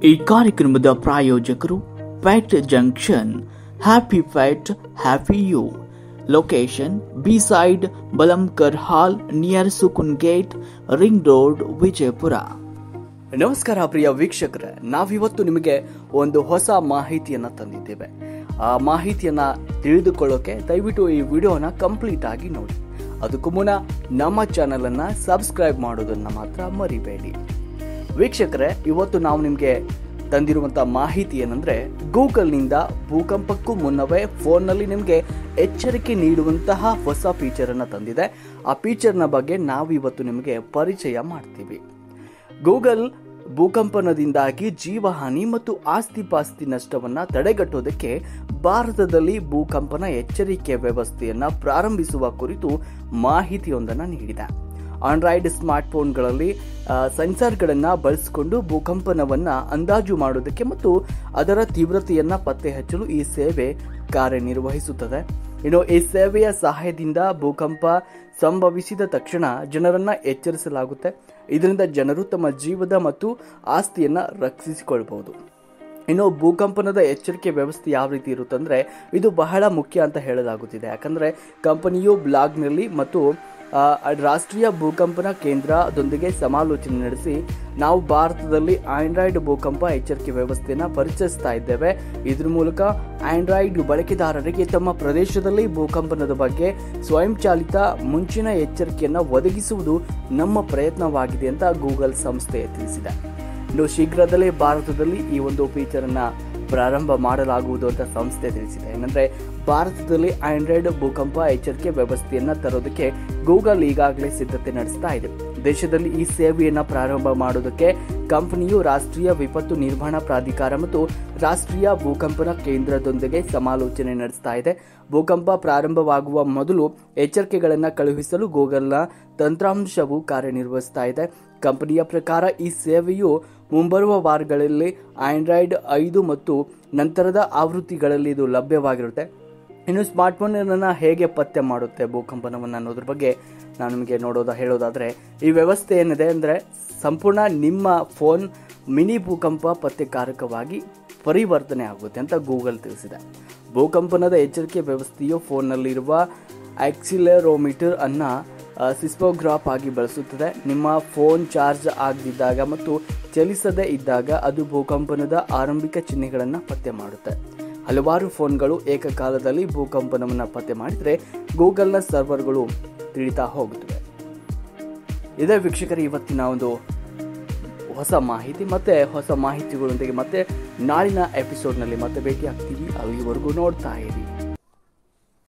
ಈ ಕಾರ್ಯಕ್ರಮದ ಪ್ರಾಯೋಜಕರು pet junction happy pet happy you location beside ಬಲಂಕರ್ hall near Sukun gate ring road Vijayapura ನಮಸ್ಕಾರ ಪ್ರಿಯ ವೀಕ್ಷಕರೇ ನಾವಿವತ್ತು ನಿಮಗೆ ಒಂದು ಹೊಸ ಮಾಹಿತಿಯನ್ನ ತಂದಿದ್ದೇವೆ ಆ ಮಾಹಿತಿಯನ್ನ ತಿಳಿದುಕೊಳ್ಳೋಕೆ ದಯವಿಟ್ಟು ಈ ವಿಡಿಯೋನ ಕಂಪ್ಲೀಟ್ ಆಗಿ ನೋಡಿ ಅದಕ್ಕೂ ಮುನ್ನ ನಮ್ಮ ಚಾನೆಲ್ ಅನ್ನ ಸಬ್ಸ್ಕ್ರೈಬ್ ಮಾಡೋದನ್ನ ಮಾತ್ರ ಮರಿಬೇಡಿ ವೀಕ್ಷಕರೇ ಇವತ್ತು ನಾವು ನಿಮಗೆ ತಂದಿರುವಂಥ ಮಾಹಿತಿ ಏನಂದ್ರೆ ಗೂಗಲ್ನಿಂದ ಭೂಕಂಪಕ್ಕೂ ಮುನ್ನವೇ ಫೋನ್ನಲ್ಲಿ ನಿಮಗೆ ಎಚ್ಚರಿಕೆ ನೀಡುವಂತಹ ಹೊಸ ಫೀಚರನ್ನು ತಂದಿದೆ ಆ ಫೀಚರ್ನ ಬಗ್ಗೆ ನಾವು ಇವತ್ತು ನಿಮಗೆ ಪರಿಚಯ ಮಾಡ್ತೀವಿ ಗೂಗಲ್ ಭೂಕಂಪನದಿಂದಾಗಿ ಜೀವಹಾನಿ ಮತ್ತು ಆಸ್ತಿ ಪಾಸ್ತಿ ನಷ್ಟವನ್ನ ತಡೆಗಟ್ಟೋದಕ್ಕೆ ಭಾರತದಲ್ಲಿ ಭೂಕಂಪನ ಎಚ್ಚರಿಕೆ ವ್ಯವಸ್ಥೆಯನ್ನ ಪ್ರಾರಂಭಿಸುವ ಕುರಿತು ಮಾಹಿತಿಯೊಂದನ್ನು ನೀಡಿದೆ ಆಂಡ್ರಾಯ್ಡ್ ಸ್ಮಾರ್ಟ್ಫೋನ್ಗಳಲ್ಲಿ ಸೆನ್ಸರ್ಗಳನ್ನು ಬಳಸಿಕೊಂಡು ಭೂಕಂಪನವನ್ನ ಅಂದಾಜು ಮಾಡೋದಕ್ಕೆ ಮತ್ತು ಅದರ ತೀವ್ರತೆಯನ್ನ ಪತ್ತೆ ಹಚ್ಚಲು ಈ ಸೇವೆ ಕಾರ್ಯನಿರ್ವಹಿಸುತ್ತದೆ ಇನ್ನು ಈ ಸೇವೆಯ ಸಹಾಯದಿಂದ ಭೂಕಂಪ ಸಂಭವಿಸಿದ ತಕ್ಷಣ ಜನರನ್ನ ಎಚ್ಚರಿಸಲಾಗುತ್ತೆ ಇದರಿಂದ ಜನರು ತಮ್ಮ ಜೀವದ ಮತ್ತು ಆಸ್ತಿಯನ್ನ ರಕ್ಷಿಸಿಕೊಳ್ಬಹುದು ಇನ್ನು ಭೂಕಂಪನದ ಎಚ್ಚರಿಕೆ ವ್ಯವಸ್ಥೆ ಯಾವ ರೀತಿ ಇರುತ್ತಂದ್ರೆ ಇದು ಬಹಳ ಮುಖ್ಯ ಅಂತ ಹೇಳಲಾಗುತ್ತಿದೆ ಯಾಕಂದ್ರೆ ಕಂಪನಿಯು ಬ್ಲಾಗ್ನಲ್ಲಿ ಮತ್ತು ರಾಷ್ಟ್ರೀಯ ಭೂಕಂಪನ ಕೇಂದ್ರದೊಂದಿಗೆ ಸಮಾಲೋಚನೆ ನಡೆಸಿ ನಾವು ಭಾರತದಲ್ಲಿ ಆಂಡ್ರಾಯ್ಡ್ ಭೂಕಂಪ ಎಚ್ಚರಿಕೆ ವ್ಯವಸ್ಥೆಯನ್ನು ಪರಿಚಯಿಸ್ತಾ ಇದ್ದೇವೆ ಇದ್ರ ಮೂಲಕ ಆಂಡ್ರಾಯ್ಡ್ ಬಳಕೆದಾರರಿಗೆ ತಮ್ಮ ಪ್ರದೇಶದಲ್ಲಿ ಭೂಕಂಪನದ ಬಗ್ಗೆ ಸ್ವಯಂಚಾಲಿತ ಮುಂಚಿನ ಎಚ್ಚರಿಕೆಯನ್ನು ಒದಗಿಸುವುದು ನಮ್ಮ ಪ್ರಯತ್ನವಾಗಿದೆ ಅಂತ ಗೂಗಲ್ ಸಂಸ್ಥೆ ತಿಳಿಸಿದೆ ಇನ್ನು ಶೀಘ್ರದಲ್ಲೇ ಭಾರತದಲ್ಲಿ ಈ ಒಂದು ಫೀಚರ್ ಅನ್ನ ಪ್ರಾರಂಭ ಮಾಡಲಾಗುವುದು ಅಂತ ಸಂಸ್ಥೆ ತಿಳಿಸಿದೆ ಏನಂದ್ರೆ ಭಾರತದಲ್ಲಿ ಆಂಡ್ರಾಯ್ಡ್ ಭೂಕಂಪ ಎಚ್ಚರಿಕೆ ವ್ಯವಸ್ಥೆಯನ್ನ ತರೋದಕ್ಕೆ ಗೂಗಲ್ ಈಗಾಗಲೇ ಸಿದ್ಧತೆ ನಡೆಸ್ತಾ ಇದೆ ದೇಶದಲ್ಲಿ ಈ ಸೇವೆಯನ್ನ ಪ್ರಾರಂಭ ಮಾಡೋದಕ್ಕೆ ಕಂಪನಿಯು ರಾಷ್ಟ್ರೀಯ ವಿಪತ್ತು ನಿರ್ವಹಣಾ ಪ್ರಾಧಿಕಾರ ಮತ್ತು ರಾಷ್ಟ್ರೀಯ ಭೂಕಂಪನ ಕೇಂದ್ರದೊಂದಿಗೆ ಸಮಾಲೋಚನೆ ನಡೆಸ್ತಾ ಇದೆ ಭೂಕಂಪ ಪ್ರಾರಂಭವಾಗುವ ಮೊದಲು ಎಚ್ಚರಿಕೆಗಳನ್ನು ಕಳುಹಿಸಲು ಗೂಗಲ್ನ ತಂತ್ರಾಂಶವು ಕಾರ್ಯನಿರ್ವಹಿಸ್ತಾ ಇದೆ ಕಂಪನಿಯ ಪ್ರಕಾರ ಈ ಸೇವೆಯು ಮುಂಬರುವ ವಾರಗಳಲ್ಲಿ ಆಂಡ್ರಾಯ್ಡ್ ಐದು ಮತ್ತು ನಂತರದ ಆವೃತ್ತಿಗಳಲ್ಲಿ ಇದು ಲಭ್ಯವಾಗಿರುತ್ತೆ ಇನ್ನು ಸ್ಮಾರ್ಟ್ಫೋನನ್ನು ಹೇಗೆ ಪತ್ತೆ ಮಾಡುತ್ತೆ ಭೂಕಂಪನವನ್ನು ಅನ್ನೋದ್ರ ಬಗ್ಗೆ ನಾನು ನಿಮಗೆ ನೋಡೋದ ಹೇಳೋದಾದರೆ ಈ ವ್ಯವಸ್ಥೆ ಏನಿದೆ ಅಂದರೆ ಸಂಪೂರ್ಣ ನಿಮ್ಮ ಫೋನ್ ಮಿನಿ ಭೂಕಂಪ ಪತ್ತೆಕಾರಕವಾಗಿ ಪರಿವರ್ತನೆ ಆಗುತ್ತೆ ಅಂತ ಗೂಗಲ್ ತಿಳಿಸಿದೆ ಭೂಕಂಪನದ ಎಚ್ಚರಿಕೆ ವ್ಯವಸ್ಥೆಯು ಫೋನ್ನಲ್ಲಿರುವ ಆಕ್ಸಿಲೆರೋಮೀಟರ್ ಅನ್ನು ಸಿಸ್ಪೋಗ್ರಾಫ್ ಆಗಿ ಬಳಸುತ್ತದೆ ನಿಮ್ಮ ಫೋನ್ ಚಾರ್ಜ್ ಆಗದಿದ್ದಾಗ ಮತ್ತು ಚಲಿಸದೇ ಇದ್ದಾಗ ಅದು ಭೂಕಂಪನದ ಆರಂಭಿಕ ಚಿಹ್ನೆಗಳನ್ನು ಪತ್ತೆ ಮಾಡುತ್ತೆ ಹಲವಾರು ಫೋನ್ಗಳು ಏಕಕಾಲದಲ್ಲಿ ಭೂಕಂಪನವನ್ನು ಪತ್ತೆ ಮಾಡಿದರೆ ಗೂಗಲ್ನ ಸರ್ವರ್ಗಳು ತಿಳಿತಾ ಹೋಗುತ್ತವೆ ಇದೇ ವೀಕ್ಷಕರ ಇವತ್ತಿನ ಒಂದು ಹೊಸ ಮಾಹಿತಿ ಮತ್ತೆ ಹೊಸ ಮಾಹಿತಿಗಳೊಂದಿಗೆ ಮತ್ತೆ ನಾಳಿನ ಎಪಿಸೋಡ್ನಲ್ಲಿ ಮತ್ತೆ ಭೇಟಿ ಆಗ್ತೀವಿ ಅಲ್ಲಿವರೆಗೂ ನೋಡ್ತಾ ಇರಿ